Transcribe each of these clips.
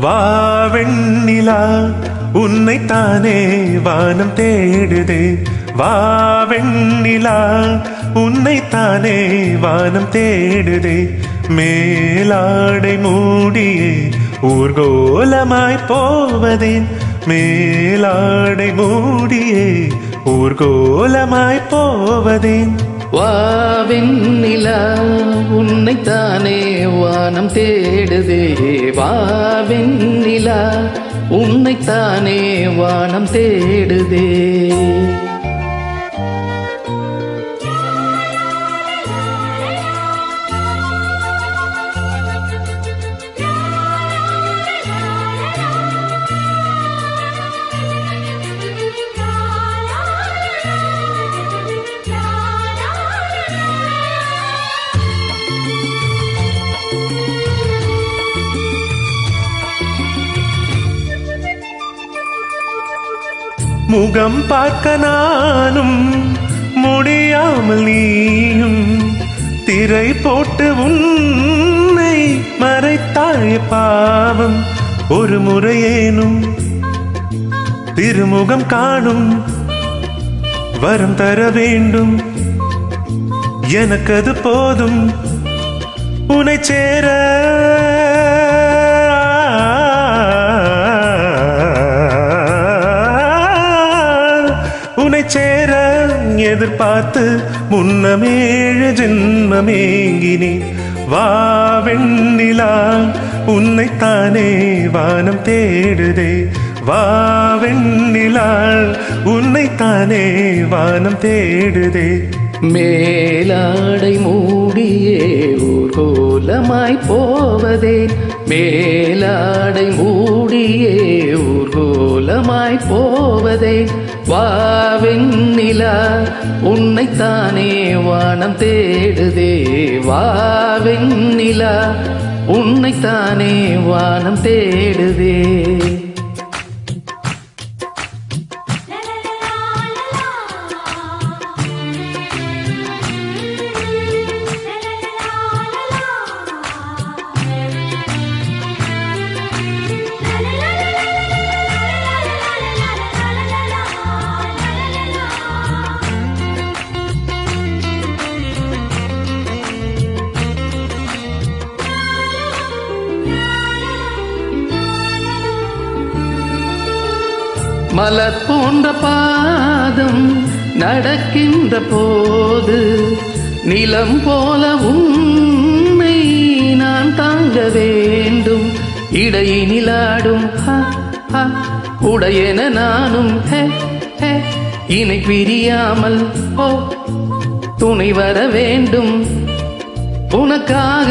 வா வெண்ணிலா உன்னைத்தானே வானம் தேடுதே வா வெண்ணிலா உன்னைத்தானே வானம் தேடுதே மேலாடை மூடியே ஊர்கோலமாய் போவதேன் மேலாடை மூடியே ஊர்கோலமாய் போவதேன் வாவெண்ணிலா உன்னைத்தானே வானம் தேடுதே வாவெண்ணிலா உன்னைத்தானே வானம் தேடுதே முகம் பார்க்க நானும் முடியாமல் நீயும் திரை போட்டு உன்னை மறைத்தாய பாவம் ஒரு முறையேனும் திருமுகம் காணும் வரம் தர வேண்டும் எனக்கு அது போதும் உனை சேர உனை சேர எதிர்பார்த்து முன்னமேழு ஜென்மமேங்கினேன் வா வெண்ணிலா உன்னைத்தானே வானம் தேடுதே வா வெண்ணிலா உன்னைத்தானே வானம் தேடுதே மேலாடை மூடியே ஊர்கோலமாய் போவதேன் மேலாடை மூடியே ஊர்கோலமாய் போவதேன் வாவெண்ணிலா உன்னைத்தானே வானம் தேடுதே வாவெண்ணிலா உன்னைத்தானே வானம் தேடுதே மலர் போன்ற பாதம் நடக்கின்ற போது நிலம் போல உன்னை நான் தாங்க வேண்டும் இடையினிலாடும் ஹ, ஹ, உடையென நானும் ஹே, ஹே, இணை பிரியாமல் ஓ துணை வர வேண்டும் உனக்காக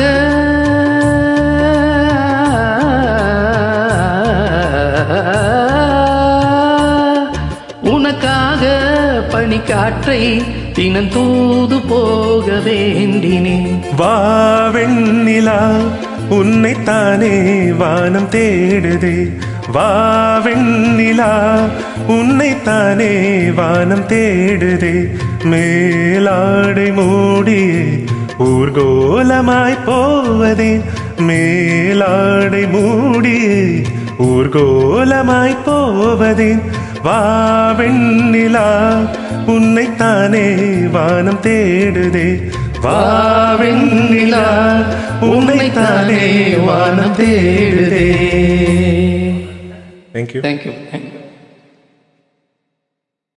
உனக்காக பனிக்காற்றை தினம் தூது போக வேண்டினேன் வா வெண்ணிலா உன்னைத்தானே வானம் தேடுதே வா வெண்ணிலா உன்னைத்தானே வானம் தேடுதே மேலாடை மூடியே ஊர்கோலமாய் போவதே மேலாடை மூடியே ஊர்கோலமாய் போவதே வா வெண்ணிலா உன்னைத்தானே வானம் தேடுதே வா வெண்ணிலா உன்னைத்தானே வானம் தேடுதே தேங்க்யூ தேங்க்யூ தேங்க்யூ